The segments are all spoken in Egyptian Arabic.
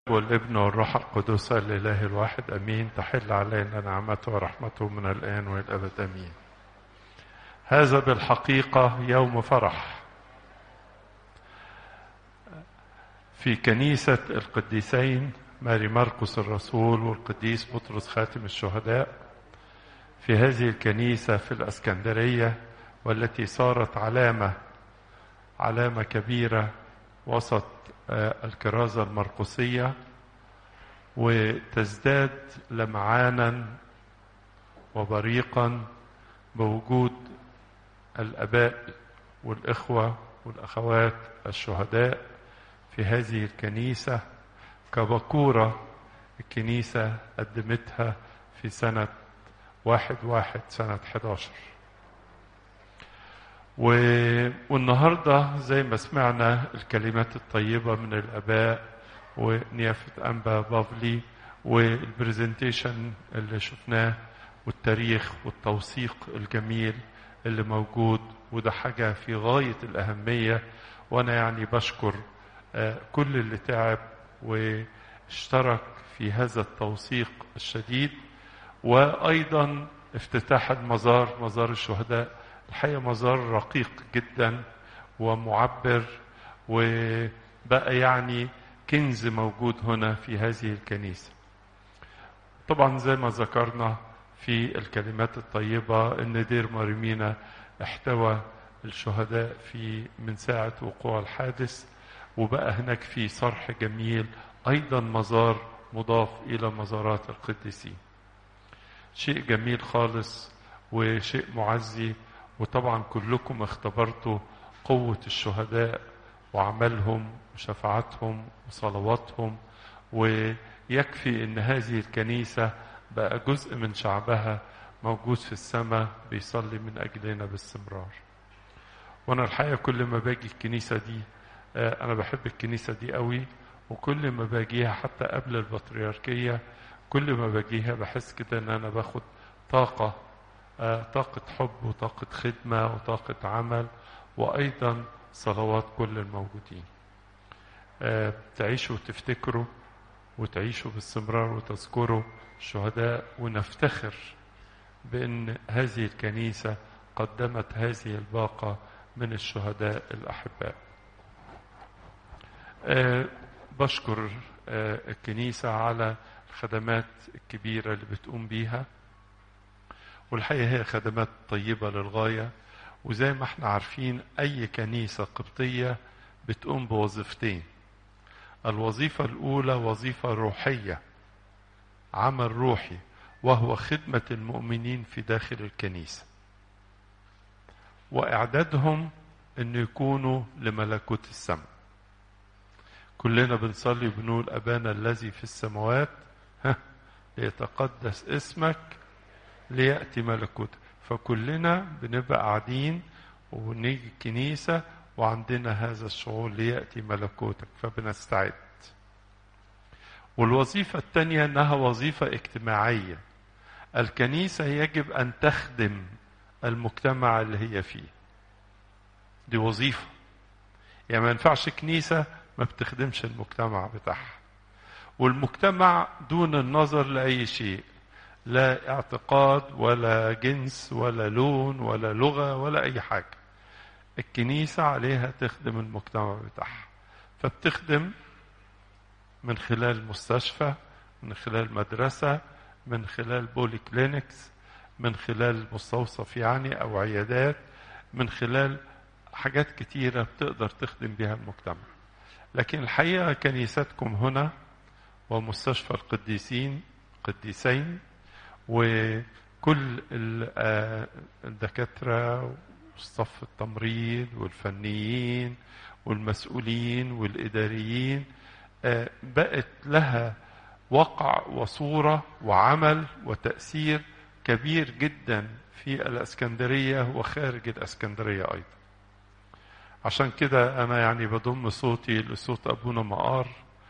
والابن والروح القدس الإله الواحد أمين تحل علينا نعمته ورحمته من الآن وإلى الأبد أمين هذا بالحقيقة يوم فرح في كنيسة القديسين ماري مرقس الرسول والقديس بطرس خاتم الشهداء في هذه الكنيسة في الأسكندرية والتي صارت علامة علامة كبيرة وسط الكرازة المرقسية وتزداد لمعانا وبريقا بوجود الاباء والاخوه والاخوات الشهداء في هذه الكنيسه كبكوره الكنيسه قدمتها في سنه واحد واحد سنه 11 والنهارده زي ما سمعنا الكلمات الطيبه من الاباء ونيافه انبا بافلي والبرزنتيشن اللي شفناه والتاريخ والتوثيق الجميل اللي موجود وده حاجه في غايه الاهميه وانا يعني بشكر كل اللي تعب واشترك في هذا التوثيق الشديد وايضا افتتاح المزار مزار الشهداء الحقيقه مزار رقيق جدا ومعبر وبقى يعني كنز موجود هنا في هذه الكنيسه طبعا زي ما ذكرنا في الكلمات الطيبة أن دير مريمينا احتوى الشهداء في من ساعة وقوع الحادث وبقى هناك في صرح جميل أيضا مزار مضاف إلى مزارات القديسين شيء جميل خالص وشيء معزي وطبعا كلكم اختبرتوا قوة الشهداء وعملهم وشفاعتهم وصلواتهم ويكفي ان هذه الكنيسه بقى جزء من شعبها موجود في السماء بيصلي من أجلنا باستمرار وأنا الحقيقة كل ما باجي الكنيسة دي أنا بحب الكنيسة دي قوي وكل ما باجيها حتى قبل البطريركية كل ما باجيها بحس كده إن أنا باخد طاقة طاقة حب وطاقة خدمة وطاقة عمل وأيضا صلوات كل الموجودين تعيشوا وتفتكروا وتعيشوا باستمرار وتذكروا الشهداء ونفتخر بأن هذه الكنيسة قدمت هذه الباقة من الشهداء الأحباء أه بشكر أه الكنيسة على الخدمات الكبيرة اللي بتقوم بيها والحقيقة هي خدمات طيبة للغاية وزي ما احنا عارفين أي كنيسة قبطية بتقوم بوظيفتين الوظيفة الأولى وظيفة روحية عمل روحي وهو خدمة المؤمنين في داخل الكنيسة وإعدادهم أن يكونوا لملكوت السماء كلنا بنصلي وبنقول أبانا الذي في السماوات ها ليتقدس اسمك ليأتي ملكوتك فكلنا بنبقى قاعدين ونيجي الكنيسة وعندنا هذا الشعور ليأتي ملكوتك فبنستعد والوظيفة الثانية أنها وظيفة اجتماعية الكنيسة يجب أن تخدم المجتمع اللي هي فيه دي وظيفة يعني ما ينفعش كنيسة ما بتخدمش المجتمع بتاعها والمجتمع دون النظر لأي شيء لا اعتقاد ولا جنس ولا لون ولا لغة ولا أي حاجة الكنيسة عليها تخدم المجتمع بتاعها فبتخدم من خلال مستشفى من خلال مدرسة من خلال بولي كلينكس من خلال مستوصف يعني أو عيادات من خلال حاجات كتيرة بتقدر تخدم بها المجتمع لكن الحقيقة كنيستكم هنا ومستشفى القديسين قديسين وكل الدكاترة وصف التمريض والفنيين والمسؤولين والإداريين بقت لها وقع وصورة وعمل وتأثير كبير جدا في الاسكندرية وخارج الاسكندرية ايضا عشان كده انا يعني بضم صوتي لصوت ابونا مقار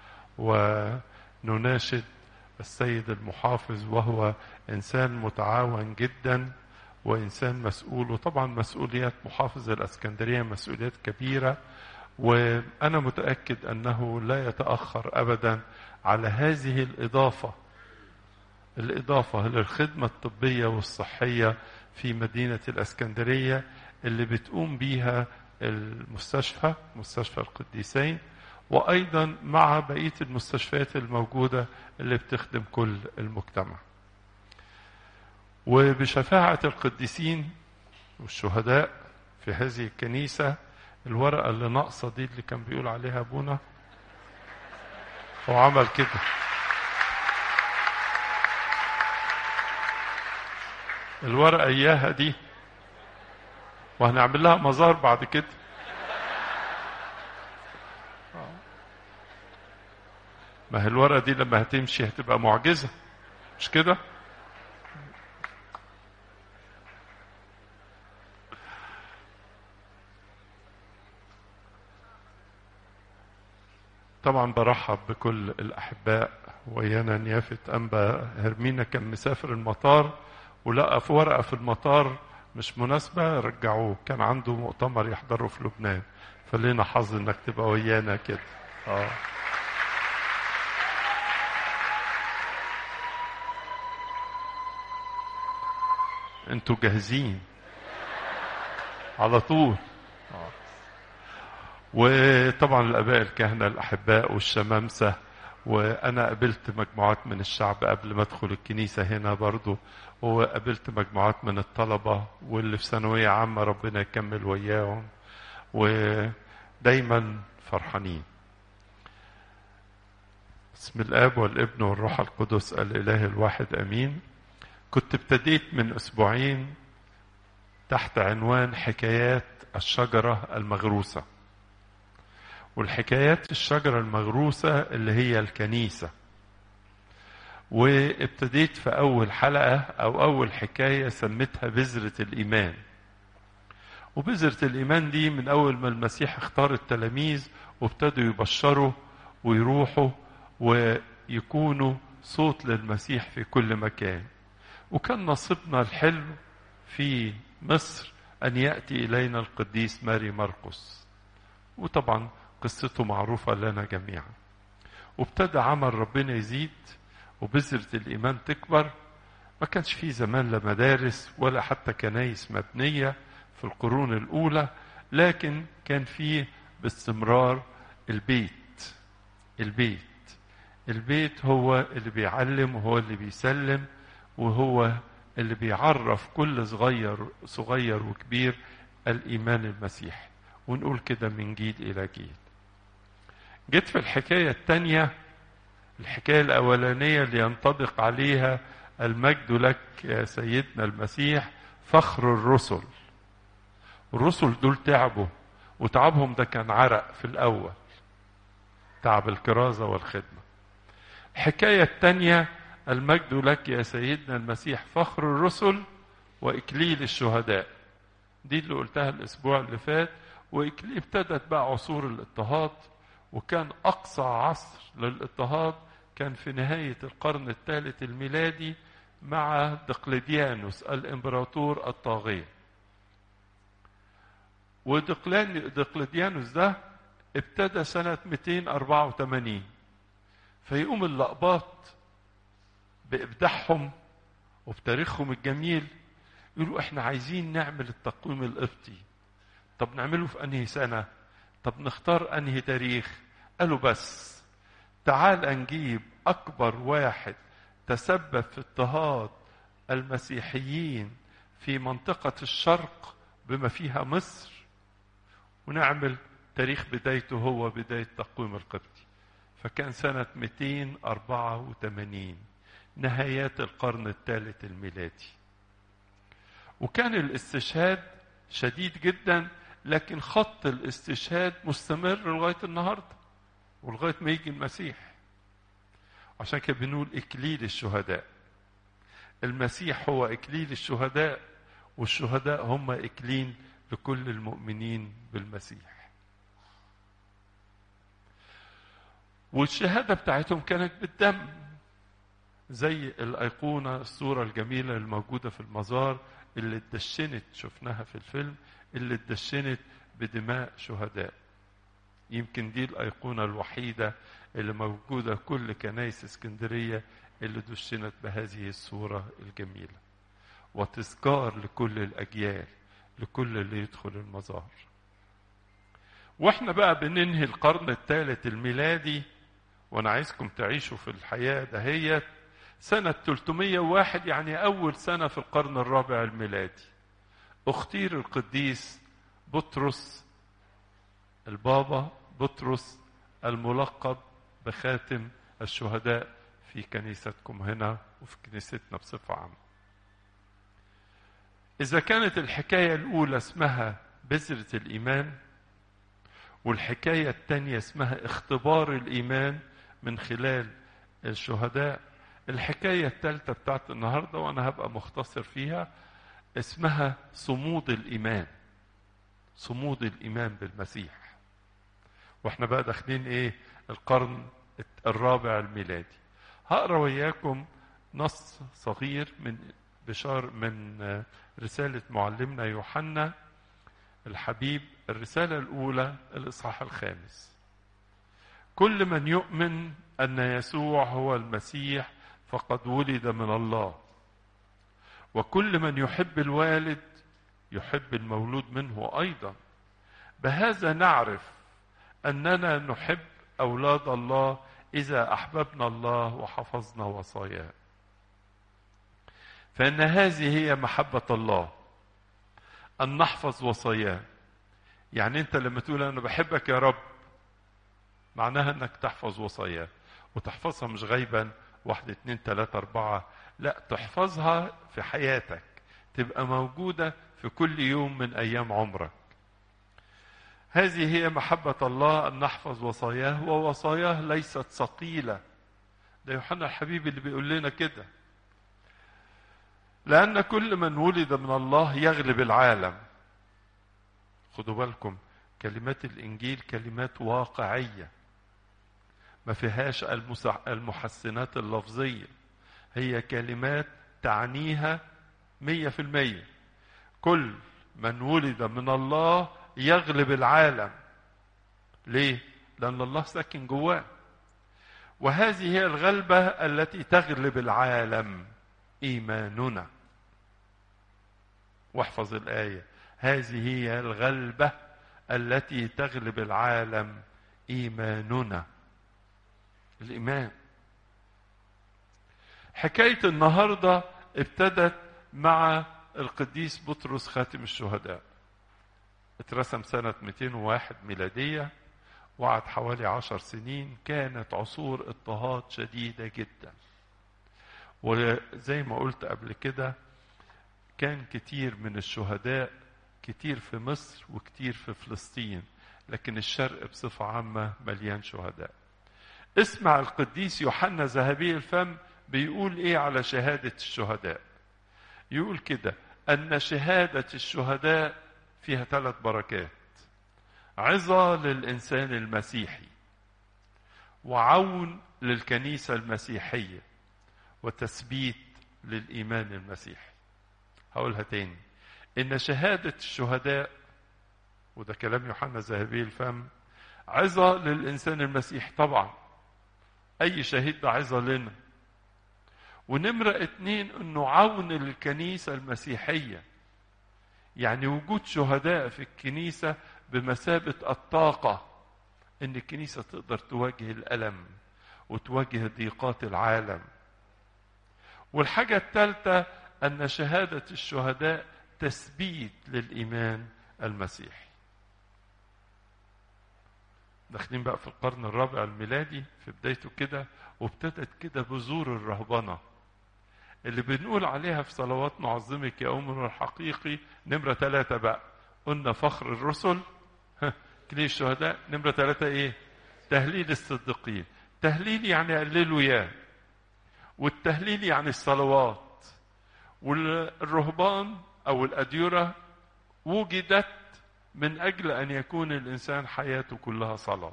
ونناشد السيد المحافظ وهو انسان متعاون جدا وانسان مسؤول وطبعا مسؤوليات محافظ الاسكندريه مسؤوليات كبيره وانا متاكد انه لا يتاخر ابدا على هذه الإضافة الإضافة للخدمة الطبية والصحية في مدينة الأسكندرية اللي بتقوم بيها المستشفى مستشفى القديسين وأيضا مع بقية المستشفيات الموجودة اللي بتخدم كل المجتمع وبشفاعة القديسين والشهداء في هذه الكنيسة الورقة اللي ناقصة دي اللي كان بيقول عليها أبونا هو عمل كده الورقة إياها دي وهنعمل لها مزار بعد كده ما هي الورقة دي لما هتمشي هتبقى معجزة مش كده؟ طبعا برحب بكل الأحباء ويانا نيافة أنبا هرمينا كان مسافر المطار ولقى في ورقة في المطار مش مناسبة رجعوه كان عنده مؤتمر يحضره في لبنان فلينا حظ انك تبقى ويانا كده اه انتوا جاهزين على طول آه. وطبعا الاباء الكهنه الاحباء والشمامسه وانا قابلت مجموعات من الشعب قبل ما ادخل الكنيسه هنا برضو وقابلت مجموعات من الطلبه واللي في ثانويه عامه ربنا يكمل وياهم ودايما فرحانين بسم الاب والابن والروح القدس الاله الواحد امين كنت ابتديت من اسبوعين تحت عنوان حكايات الشجره المغروسه والحكايات الشجرة المغروسة اللي هي الكنيسة وابتديت في أول حلقة أو أول حكاية سميتها بذرة الإيمان وبذرة الإيمان دي من أول ما المسيح اختار التلاميذ وابتدوا يبشروا ويروحوا ويكونوا صوت للمسيح في كل مكان وكان نصيبنا الحلو في مصر أن يأتي إلينا القديس ماري مرقس وطبعا قصته معروفة لنا جميعا وابتدى عمل ربنا يزيد وبذرة الإيمان تكبر ما كانش فيه زمان لا مدارس ولا حتى كنايس مبنية في القرون الأولى لكن كان فيه باستمرار البيت البيت البيت هو اللي بيعلم وهو اللي بيسلم وهو اللي بيعرف كل صغير صغير وكبير الإيمان المسيحي ونقول كده من جيل إلى جيل جيت في الحكاية الثانية الحكاية الأولانية اللي ينطبق عليها المجد لك يا سيدنا المسيح فخر الرسل الرسل دول تعبوا وتعبهم ده كان عرق في الأول تعب الكرازة والخدمة الحكاية الثانية المجد لك يا سيدنا المسيح فخر الرسل وإكليل الشهداء دي اللي قلتها الأسبوع اللي فات وإكليل ابتدت بقى عصور الاضطهاد وكان أقصى عصر للاضطهاد كان في نهاية القرن الثالث الميلادي مع دقلديانوس الإمبراطور الطاغية ودقلديانوس ده ابتدى سنة 284 فيقوم اللقباط بإبداعهم وبتاريخهم الجميل يقولوا احنا عايزين نعمل التقويم القبطي طب نعمله في انهي سنه طب نختار انهي تاريخ قالوا بس تعال نجيب اكبر واحد تسبب في اضطهاد المسيحيين في منطقه الشرق بما فيها مصر ونعمل تاريخ بدايته هو بدايه تقويم القبطي فكان سنه 284 نهايات القرن الثالث الميلادي وكان الاستشهاد شديد جدا لكن خط الاستشهاد مستمر لغايه النهارده ولغايه ما يجي المسيح عشان كده بنقول اكليل الشهداء المسيح هو اكليل الشهداء والشهداء هم اكليل لكل المؤمنين بالمسيح والشهاده بتاعتهم كانت بالدم زي الايقونه الصوره الجميله الموجوده في المزار اللي اتدشنت شفناها في الفيلم اللي اتدشنت بدماء شهداء يمكن دي الأيقونة الوحيدة اللي موجودة كل كنايس اسكندرية اللي دشنت بهذه الصورة الجميلة وتذكار لكل الأجيال لكل اللي يدخل المظاهر واحنا بقى بننهي القرن الثالث الميلادي وانا عايزكم تعيشوا في الحياة دهيت سنة 301 يعني أول سنة في القرن الرابع الميلادي اختير القديس بطرس البابا بطرس الملقب بخاتم الشهداء في كنيستكم هنا وفي كنيستنا بصفة عامة إذا كانت الحكاية الأولى اسمها بذرة الإيمان والحكاية الثانية اسمها اختبار الإيمان من خلال الشهداء الحكاية الثالثة بتاعت النهاردة وأنا هبقى مختصر فيها اسمها صمود الإيمان صمود الإيمان بالمسيح واحنا بقى داخلين ايه القرن الرابع الميلادي هقرا وياكم نص صغير من بشار من رسالة معلمنا يوحنا الحبيب الرسالة الأولى الإصحاح الخامس كل من يؤمن أن يسوع هو المسيح فقد ولد من الله وكل من يحب الوالد يحب المولود منه أيضا بهذا نعرف أننا نحب أولاد الله إذا أحببنا الله وحفظنا وصاياه فإن هذه هي محبة الله أن نحفظ وصاياه يعني أنت لما تقول أنا بحبك يا رب معناها أنك تحفظ وصاياه وتحفظها مش غيبا واحد اتنين تلاتة أربعة لا تحفظها في حياتك تبقى موجودة في كل يوم من أيام عمرك هذه هي محبة الله أن نحفظ وصاياه ووصاياه ليست ثقيلة ده يوحنا الحبيب اللي بيقول لنا كده لأن كل من ولد من الله يغلب العالم خدوا بالكم كلمات الإنجيل كلمات واقعية ما فيهاش المحسنات اللفظية هي كلمات تعنيها مية في المية كل من ولد من الله يغلب العالم ليه لان الله ساكن جواه وهذه هي الغلبه التي تغلب العالم ايماننا واحفظ الايه هذه هي الغلبه التي تغلب العالم ايماننا الايمان حكايه النهارده ابتدت مع القديس بطرس خاتم الشهداء اترسم سنة 201 ميلادية وقعد حوالي عشر سنين كانت عصور اضطهاد شديدة جدا وزي ما قلت قبل كده كان كتير من الشهداء كتير في مصر وكتير في فلسطين لكن الشرق بصفة عامة مليان شهداء اسمع القديس يوحنا ذهبي الفم بيقول ايه على شهادة الشهداء يقول كده ان شهادة الشهداء فيها ثلاث بركات عظة للإنسان المسيحي وعون للكنيسة المسيحية وتثبيت للإيمان المسيحي هقولها تاني إن شهادة الشهداء وده كلام يوحنا ذهبي الفم عظة للإنسان المسيحي طبعا أي شهيد ده عظة لنا ونمرة اتنين إنه عون للكنيسة المسيحية يعني وجود شهداء في الكنيسة بمثابة الطاقة إن الكنيسة تقدر تواجه الألم وتواجه ضيقات العالم والحاجة الثالثة أن شهادة الشهداء تثبيت للإيمان المسيحي داخلين بقى في القرن الرابع الميلادي في بدايته كده وابتدت كده بذور الرهبنه اللي بنقول عليها في صلوات نعظمك يا أمر الحقيقي نمرة ثلاثة بقى قلنا فخر الرسل كليه الشهداء نمرة ثلاثة إيه تهليل الصديقين تهليل يعني قللوا ياه والتهليل يعني الصلوات والرهبان أو الأديرة وجدت من أجل أن يكون الإنسان حياته كلها صلاة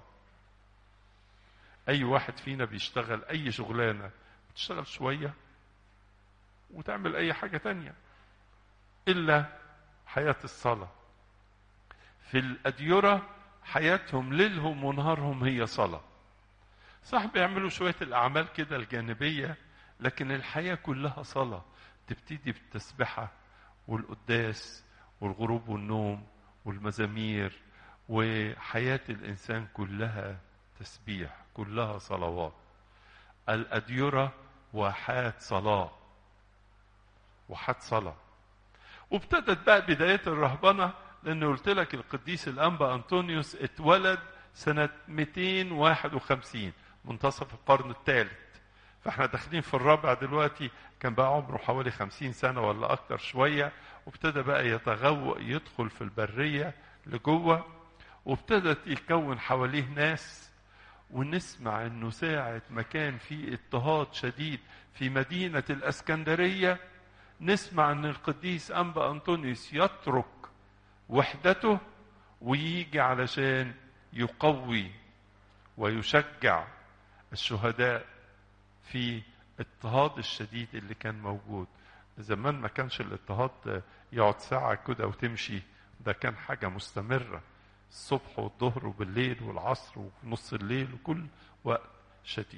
أي واحد فينا بيشتغل أي شغلانة بتشتغل شوية وتعمل أي حاجة تانية إلا حياة الصلاة في الأديرة حياتهم ليلهم ونهارهم هي صلاة صح بيعملوا شوية الأعمال كده الجانبية لكن الحياة كلها صلاة تبتدي بالتسبحة والقداس والغروب والنوم والمزامير وحياة الإنسان كلها تسبيح كلها صلوات الأديرة واحات صلاة وحات صلاة وابتدت بقى بداية الرهبنة لأن قلت لك القديس الأنبا أنطونيوس اتولد سنة 251 منتصف القرن الثالث فاحنا داخلين في الرابع دلوقتي كان بقى عمره حوالي خمسين سنة ولا أكتر شوية وابتدى بقى يتغوى يدخل في البرية لجوه وابتدت يكون حواليه ناس ونسمع انه ساعة ما كان في اضطهاد شديد في مدينة الاسكندرية نسمع ان القديس انبا انطونيوس يترك وحدته ويجي علشان يقوي ويشجع الشهداء في اضطهاد الشديد اللي كان موجود زمان ما كانش الاضطهاد يقعد ساعة كده وتمشي ده كان حاجة مستمرة الصبح والظهر وبالليل والعصر وفي نص الليل وكل وقت شديد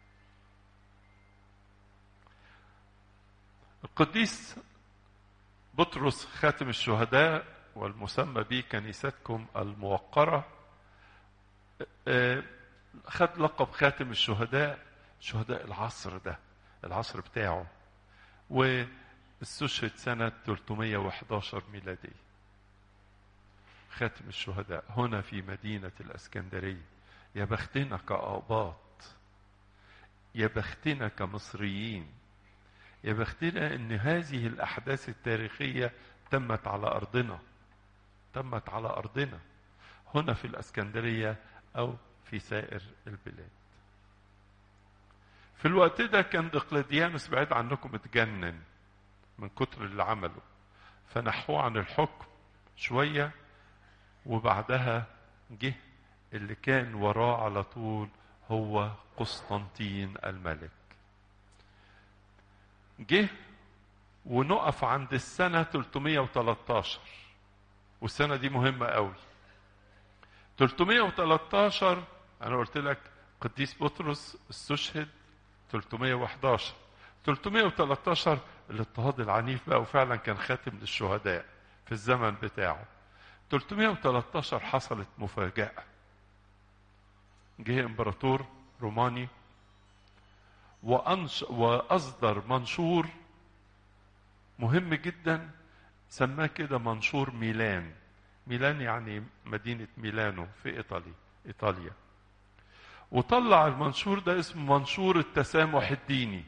القديس بطرس خاتم الشهداء والمسمى به كنيستكم الموقرة خد لقب خاتم الشهداء شهداء العصر ده العصر بتاعه واستشهد سنة 311 ميلادية خاتم الشهداء هنا في مدينة الأسكندرية يا بختنا كآباط يا بختنا كمصريين يا بختنا ان هذه الأحداث التاريخية تمت على أرضنا تمت على أرضنا هنا في الأسكندرية أو في سائر البلاد في الوقت ده كان دقلديانوس بعيد عنكم اتجنن من كتر اللي عمله فنحوه عن الحكم شويه وبعدها جه اللي كان وراه على طول هو قسطنطين الملك جه ونقف عند السنة 313 والسنة دي مهمة قوي 313 أنا قلت لك قديس بطرس استشهد 311 313 الاضطهاد العنيف بقى وفعلا كان خاتم للشهداء في الزمن بتاعه 313 حصلت مفاجأة جه امبراطور روماني وأنش وأصدر منشور مهم جدا سماه كده منشور ميلان ميلان يعني مدينة ميلانو في إيطاليا إيطاليا وطلع المنشور ده اسمه منشور التسامح الديني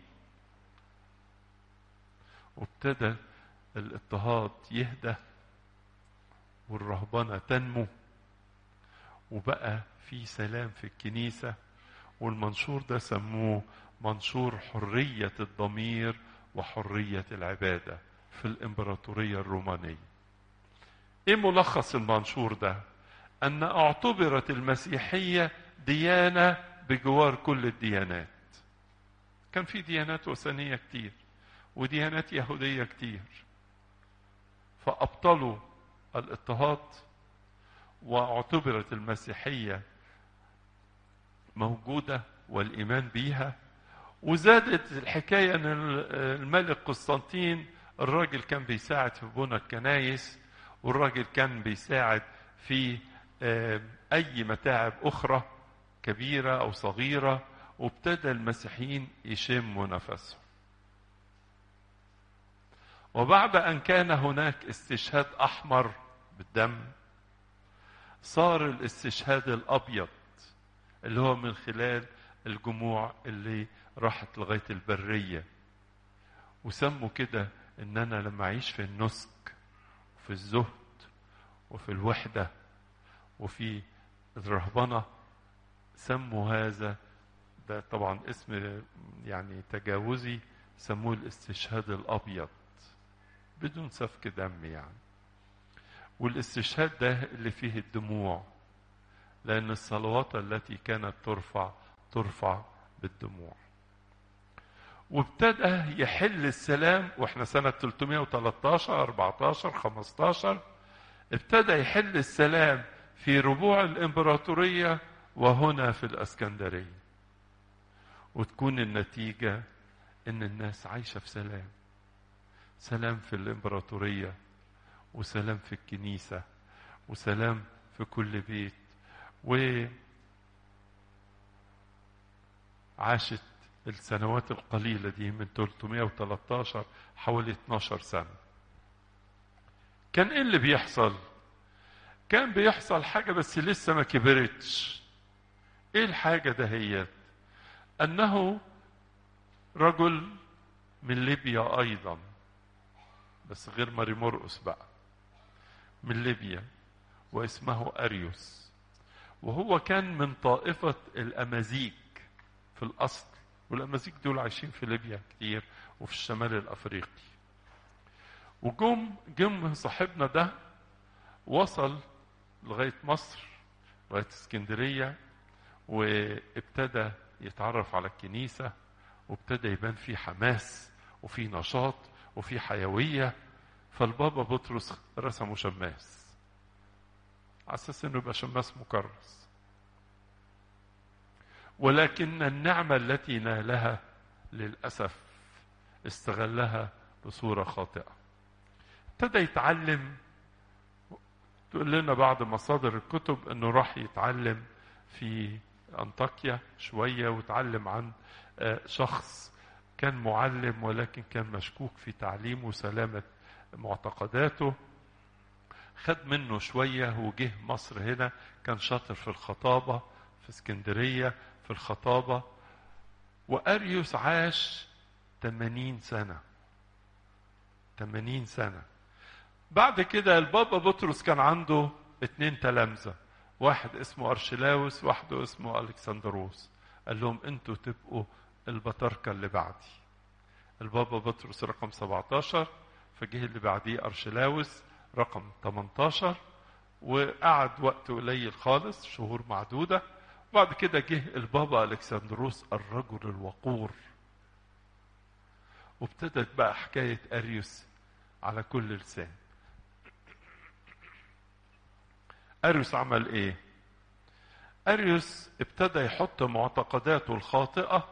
وابتدى الاضطهاد يهدى والرهبنة تنمو وبقى في سلام في الكنيسة والمنشور ده سموه منشور حرية الضمير وحرية العبادة في الإمبراطورية الرومانية إيه ملخص المنشور ده؟ أن اعتبرت المسيحية ديانة بجوار كل الديانات كان في ديانات وثنية كتير وديانات يهودية كتير فأبطلوا الاضطهاد واعتبرت المسيحية موجودة والإيمان بيها وزادت الحكاية أن الملك قسطنطين الراجل كان بيساعد في بنى الكنايس والراجل كان بيساعد في أي متاعب أخرى كبيرة أو صغيرة وابتدى المسيحيين يشموا نفسهم وبعد أن كان هناك استشهاد أحمر بالدم صار الاستشهاد الأبيض اللي هو من خلال الجموع اللي راحت لغاية البرية وسموا كده ان انا لما اعيش في النسك وفي الزهد وفي الوحدة وفي الرهبنة سموا هذا ده طبعا اسم يعني تجاوزي سموه الاستشهاد الابيض بدون سفك دم يعني والاستشهاد ده اللي فيه الدموع لأن الصلوات التي كانت ترفع ترفع بالدموع وابتدى يحل السلام واحنا سنة 313 14 15 ابتدى يحل السلام في ربوع الإمبراطورية وهنا في الإسكندرية وتكون النتيجة إن الناس عايشة في سلام سلام في الإمبراطورية وسلام في الكنيسة وسلام في كل بيت وعاشت السنوات القليلة دي من 313 حوالي 12 سنة كان ايه اللي بيحصل كان بيحصل حاجة بس لسه ما كبرتش ايه الحاجة دهيت انه رجل من ليبيا ايضا بس غير ماري مرقس بقى من ليبيا واسمه اريوس وهو كان من طائفة الامازيغ في الاصل والامازيغ دول عايشين في ليبيا كتير وفي الشمال الافريقي وجم جم صاحبنا ده وصل لغاية مصر لغاية اسكندرية وابتدى يتعرف على الكنيسة وابتدى يبان فيه حماس وفي نشاط وفي حيوية فالبابا بطرس رسمه شماس على اساس انه يبقى شماس مكرس ولكن النعمة التي نالها للأسف استغلها بصورة خاطئة ابتدى يتعلم تقول لنا بعض مصادر الكتب انه راح يتعلم في انطاكيا شوية وتعلم عن شخص كان معلم ولكن كان مشكوك في تعليمه وسلامة معتقداته خد منه شوية وجه مصر هنا كان شاطر في الخطابة في اسكندرية في الخطابة وأريوس عاش 80 سنة 80 سنة بعد كده البابا بطرس كان عنده اتنين تلامذة واحد اسمه أرشلاوس واحد اسمه ألكسندروس قال لهم انتوا تبقوا البطاركة اللي بعدي البابا بطرس رقم 17 فجه اللي بعديه أرشلاوس رقم 18 وقعد وقت قليل خالص شهور معدودة بعد كده جه البابا ألكسندروس الرجل الوقور وابتدت بقى حكاية أريوس على كل لسان أريوس عمل إيه؟ أريوس ابتدى يحط معتقداته الخاطئة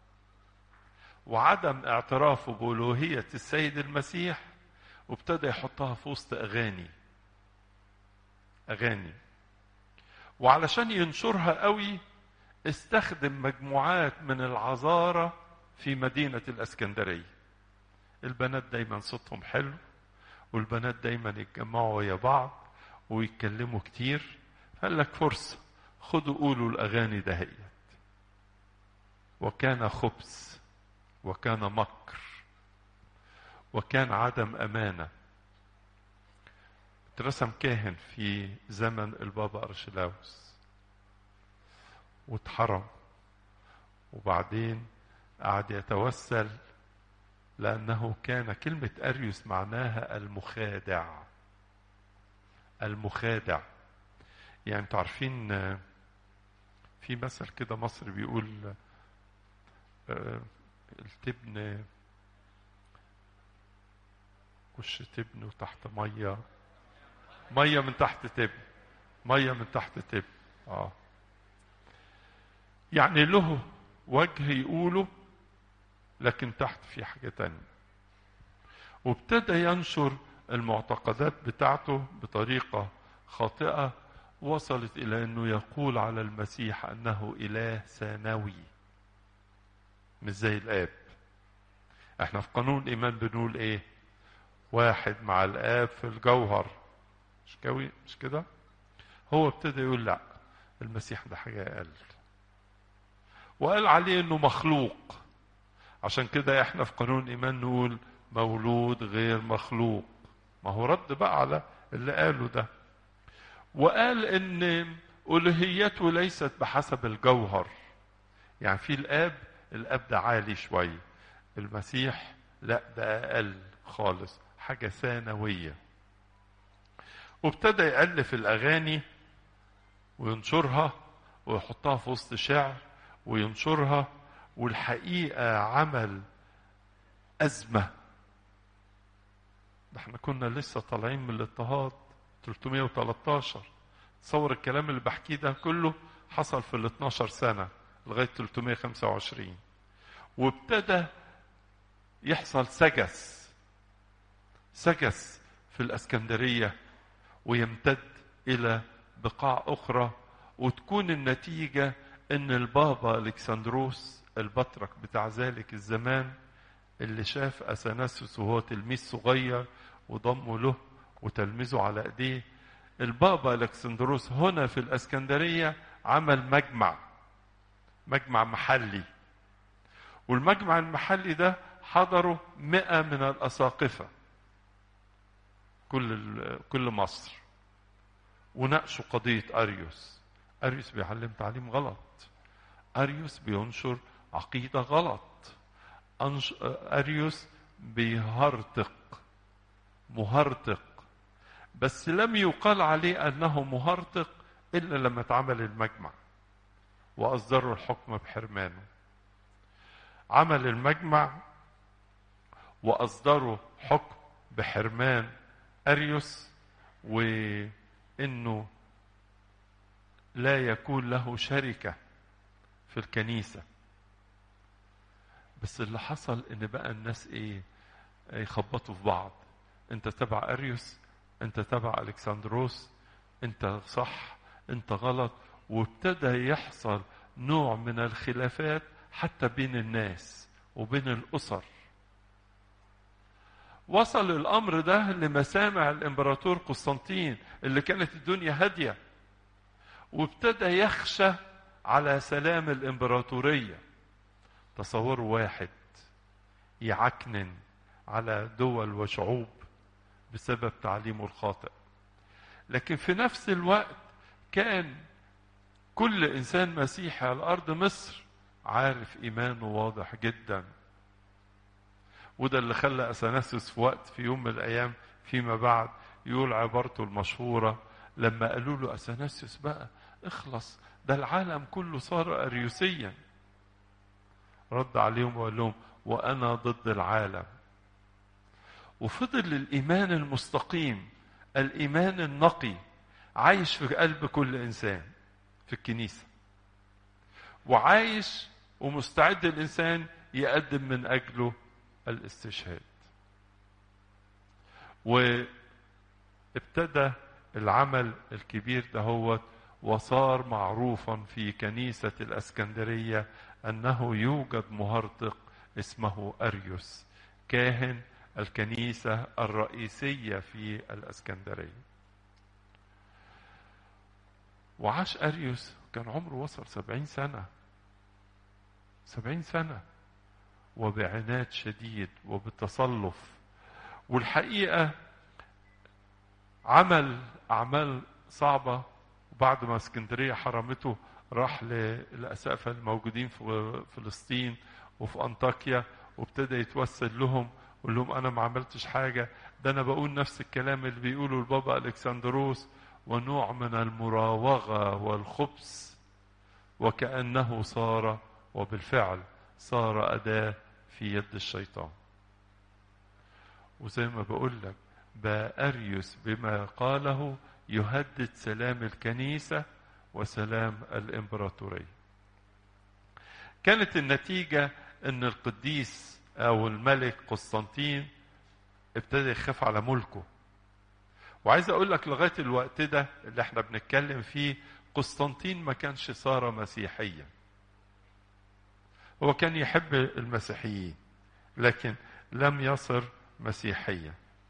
وعدم اعترافه بألوهية السيد المسيح وابتدى يحطها في وسط أغاني أغاني وعلشان ينشرها قوي استخدم مجموعات من العذارة في مدينة الأسكندرية البنات دايما صوتهم حلو والبنات دايما يتجمعوا ويا بعض ويتكلموا كتير قال لك فرصة خدوا قولوا الأغاني دهيت وكان خبث وكان مكر وكان عدم أمانة اترسم كاهن في زمن البابا أرشلاوس واتحرم وبعدين قعد يتوسل لأنه كان كلمة أريوس معناها المخادع المخادع يعني انتوا عارفين في مثل كده مصري بيقول التبن وش تبن وتحت ميه ميه من تحت تبن ميه من تحت تبن اه يعني له وجه يقوله لكن تحت في حاجه تانية وابتدى ينشر المعتقدات بتاعته بطريقه خاطئه وصلت الى انه يقول على المسيح انه اله ثانوي مش زي الاب احنا في قانون الايمان بنقول ايه واحد مع الاب في الجوهر مش كوي مش كده هو ابتدى يقول لا المسيح ده حاجه اقل وقال عليه انه مخلوق عشان كده احنا في قانون الايمان نقول مولود غير مخلوق ما هو رد بقى على اللي قاله ده وقال ان الوهيته ليست بحسب الجوهر يعني في الاب الاب ده عالي شويه المسيح لا ده اقل خالص حاجه ثانويه وابتدى يالف الاغاني وينشرها ويحطها في وسط شعر وينشرها والحقيقه عمل ازمه ده احنا كنا لسه طالعين من الاضطهاد 313 تصور الكلام اللي بحكيه ده كله حصل في ال 12 سنة لغاية 325 وابتدى يحصل سجس سجس في الاسكندريه ويمتد الى بقاع اخرى وتكون النتيجه ان البابا الكسندروس البطرك بتاع ذلك الزمان اللي شاف اثناسيوس وهو تلميذ صغير وضمه له وتلميذه على ايديه البابا الكسندروس هنا في الاسكندريه عمل مجمع مجمع محلي والمجمع المحلي ده حضروا مئة من الأساقفة كل كل مصر وناقشوا قضية أريوس أريوس بيعلم تعليم غلط أريوس بينشر عقيدة غلط أنش... أريوس بيهرطق مهرطق بس لم يقال عليه أنه مهرطق إلا لما اتعمل المجمع وأصدروا الحكم بحرمانه عمل المجمع وأصدروا حكم بحرمان أريوس وإنه لا يكون له شركة في الكنيسة بس اللي حصل إن بقى الناس إيه يخبطوا في بعض أنت تبع أريوس أنت تبع ألكسندروس أنت صح أنت غلط وابتدى يحصل نوع من الخلافات حتى بين الناس وبين الأسر وصل الأمر ده لمسامع الإمبراطور قسطنطين اللي كانت الدنيا هادية وابتدى يخشى على سلام الإمبراطورية تصوروا واحد يعكنن على دول وشعوب بسبب تعليمه الخاطئ لكن في نفس الوقت كان كل انسان مسيحي على ارض مصر عارف ايمانه واضح جدا وده اللي خلى اثناسيوس في وقت في يوم من الايام فيما بعد يقول عبارته المشهوره لما قالوا له اثناسيوس بقى اخلص ده العالم كله صار اريوسيا رد عليهم وقال لهم وانا ضد العالم وفضل الايمان المستقيم الايمان النقي عايش في قلب كل انسان في الكنيسه وعايش ومستعد الانسان يقدم من اجله الاستشهاد وابتدى العمل الكبير دهوت وصار معروفا في كنيسة الأسكندرية أنه يوجد مهرطق اسمه أريوس كاهن الكنيسة الرئيسية في الأسكندرية وعاش أريوس كان عمره وصل سبعين سنة سبعين سنة وبعناد شديد وبتصلف والحقيقة عمل أعمال صعبة وبعد ما اسكندرية حرمته راح للأسقفة الموجودين في فلسطين وفي أنطاكيا وابتدى يتوسل لهم ويقول لهم أنا ما عملتش حاجة ده أنا بقول نفس الكلام اللي بيقوله البابا ألكسندروس ونوع من المراوغة والخبث وكأنه صار وبالفعل صار أداة في يد الشيطان وزي ما بقول لك بقى أريوس بما قاله يهدد سلام الكنيسة وسلام الإمبراطورية كانت النتيجة أن القديس أو الملك قسطنطين ابتدى يخاف على ملكه وعايز أقول لك لغاية الوقت ده اللي احنا بنتكلم فيه قسطنطين ما كانش صار مسيحيا هو كان يحب المسيحيين لكن لم يصر مسيحيا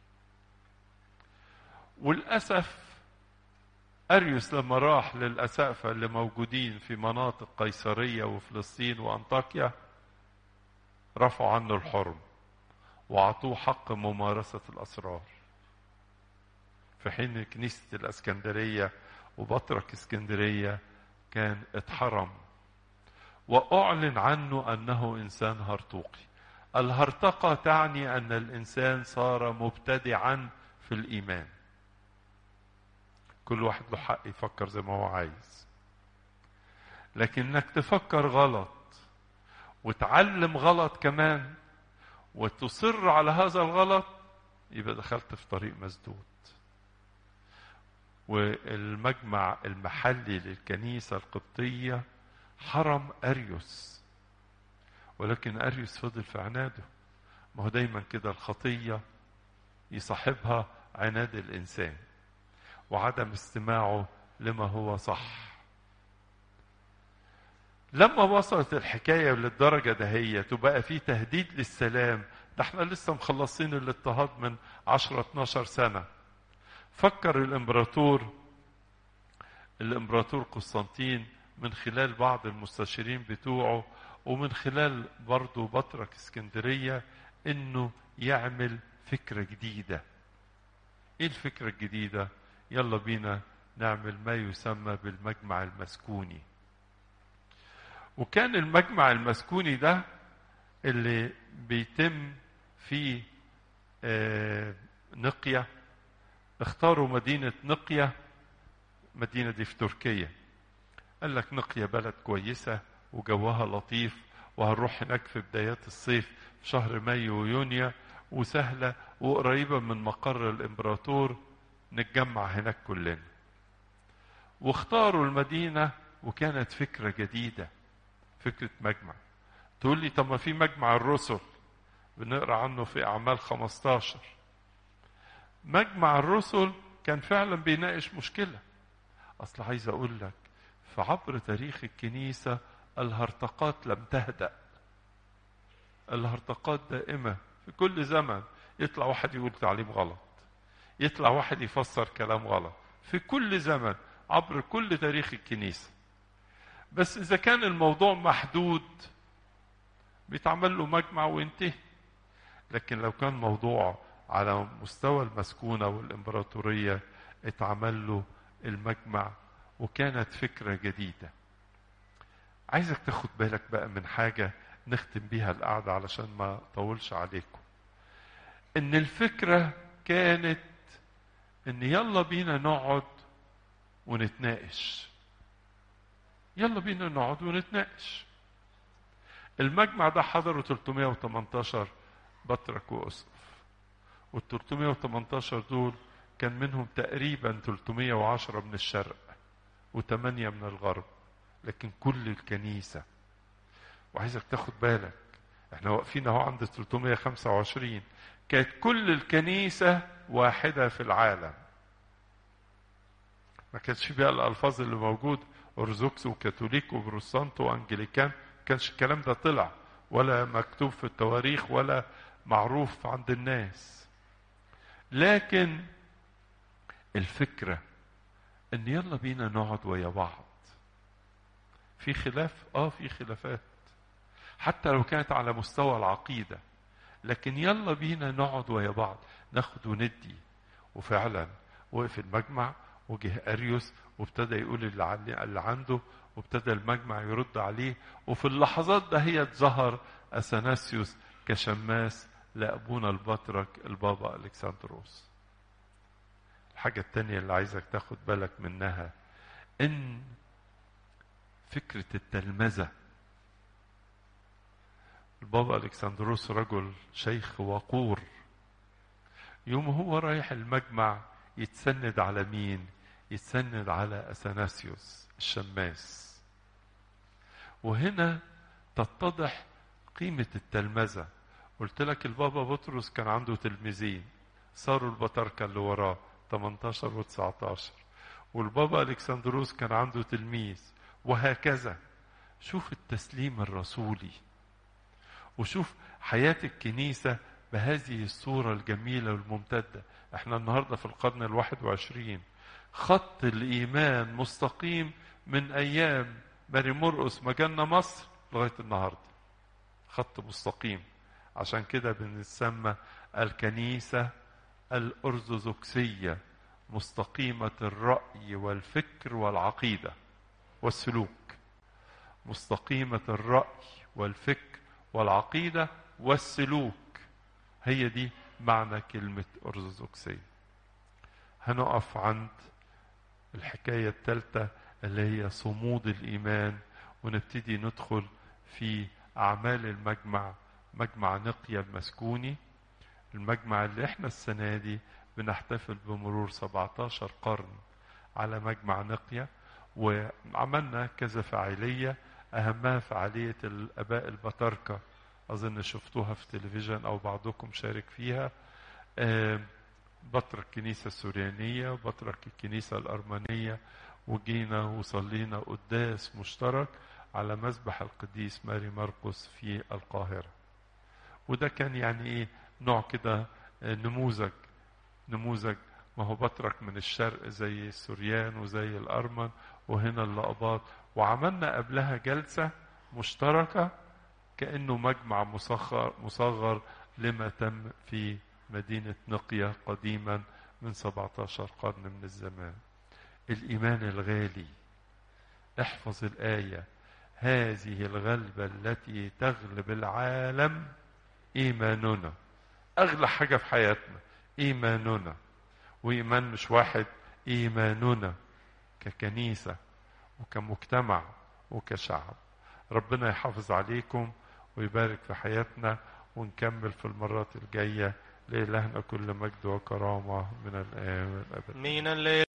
وللأسف أريوس لما راح للأسقفة اللي موجودين في مناطق قيصرية وفلسطين وأنطاكيا رفعوا عنه الحرم وأعطوه حق ممارسة الأسرار في حين كنيسة الأسكندرية وبطرك اسكندرية كان اتحرم وأعلن عنه أنه إنسان هرطوقي الهرطقة تعني أن الإنسان صار مبتدعا في الإيمان كل واحد له حق يفكر زي ما هو عايز لكن انك تفكر غلط وتعلم غلط كمان وتصر على هذا الغلط يبقى دخلت في طريق مسدود والمجمع المحلي للكنيسة القبطية حرم أريوس ولكن أريوس فضل في عناده ما هو دايما كده الخطية يصاحبها عناد الإنسان وعدم استماعه لما هو صح لما وصلت الحكاية للدرجة دهيت وبقى في تهديد للسلام ده احنا لسه مخلصين الاضطهاد من 10 12 سنة فكر الامبراطور الامبراطور قسطنطين من خلال بعض المستشارين بتوعه ومن خلال برضه بطرك اسكندرية انه يعمل فكرة جديدة ايه الفكرة الجديدة يلا بينا نعمل ما يسمى بالمجمع المسكوني وكان المجمع المسكوني ده اللي بيتم في نقية اختاروا مدينة نقية مدينة دي في تركيا قال لك نقية بلد كويسة وجوها لطيف وهنروح هناك في بدايات الصيف في شهر مايو ويونيو وسهلة وقريبة من مقر الإمبراطور نتجمع هناك كلنا واختاروا المدينة وكانت فكرة جديدة فكرة مجمع تقول لي طب ما في مجمع الرسل بنقرا عنه في أعمال 15 مجمع الرسل كان فعلا بيناقش مشكلة أصل عايز أقول لك في عبر تاريخ الكنيسة الهرطقات لم تهدأ الهرطقات دائمة في كل زمن يطلع واحد يقول تعليم غلط يطلع واحد يفسر كلام غلط في كل زمن عبر كل تاريخ الكنيسة بس إذا كان الموضوع محدود بيتعمل له مجمع وينتهي لكن لو كان موضوع على مستوى المسكونة والإمبراطورية اتعمل له المجمع وكانت فكرة جديدة عايزك تاخد بالك بقى من حاجة نختم بيها القعدة علشان ما طولش عليكم ان الفكرة كانت ان يلا بينا نقعد ونتناقش يلا بينا نقعد ونتناقش المجمع ده حضره 318 بطرك واسقف وال 318 دول كان منهم تقريبا 310 من الشرق وثمانية من الغرب لكن كل الكنيسة وعايزك تاخد بالك احنا واقفين اهو عند 325 كانت كل الكنيسة واحدة في العالم ما كانش بقى الألفاظ اللي موجود أرثوذكس وكاثوليك وبروتستانت وأنجليكان ما كانش الكلام ده طلع ولا مكتوب في التواريخ ولا معروف عند الناس لكن الفكرة ان يلا بينا نقعد ويا بعض في خلاف اه في خلافات حتى لو كانت على مستوى العقيدة لكن يلا بينا نقعد ويا بعض ناخد وندي وفعلا وقف المجمع وجه اريوس وابتدى يقول اللي, اللي عنده وابتدى المجمع يرد عليه وفي اللحظات ده هي ظهر اثناسيوس كشماس لابونا البطرك البابا الكسندروس الحاجة التانية اللي عايزك تاخد بالك منها ان فكرة التلمذة البابا الكسندروس رجل شيخ وقور يوم هو رايح المجمع يتسند على مين يتسند على اثناسيوس الشماس وهنا تتضح قيمة التلمذة قلت لك البابا بطرس كان عنده تلميذين صاروا البطاركة اللي وراه 18 و 19 والبابا الكسندروس كان عنده تلميذ وهكذا شوف التسليم الرسولي وشوف حياة الكنيسة بهذه الصورة الجميلة والممتدة احنا النهاردة في القرن الواحد وعشرين خط الإيمان مستقيم من أيام ماري مرقس ما جالنا مصر لغاية النهاردة خط مستقيم عشان كده بنسمى الكنيسة الأرثوذكسية مستقيمة الرأي والفكر والعقيدة والسلوك مستقيمة الرأي والفكر والعقيدة والسلوك هي دي معنى كلمة أرثوذكسية هنقف عند الحكاية الثالثة اللي هي صمود الإيمان ونبتدي ندخل في أعمال المجمع مجمع نقيا المسكوني المجمع اللي احنا السنة دي بنحتفل بمرور 17 قرن على مجمع نقيا وعملنا كذا فاعلية أهمها فعالية الآباء البطاركة أظن شفتوها في التلفزيون أو بعضكم شارك فيها آه، بطرك الكنيسة السوريانية وبطرك الكنيسة الأرمنية وجينا وصلينا قداس مشترك على مذبح القديس ماري مرقس في القاهرة وده كان يعني ايه نوع كده آه، نموذج نموذج ما هو بطرك من الشرق زي السوريان وزي الأرمن وهنا اللقباط وعملنا قبلها جلسة مشتركة كأنه مجمع مصغر, مصغر لما تم في مدينة نقية قديما من 17 قرن من الزمان الإيمان الغالي احفظ الآية هذه الغلبة التي تغلب العالم إيماننا أغلى حاجة في حياتنا إيماننا وإيمان مش واحد إيماننا ككنيسة وكمجتمع وكشعب ربنا يحافظ عليكم ويبارك في حياتنا ونكمل في المرات الجاية لإلهنا كل مجد وكرامة من الآن والأبد من الليل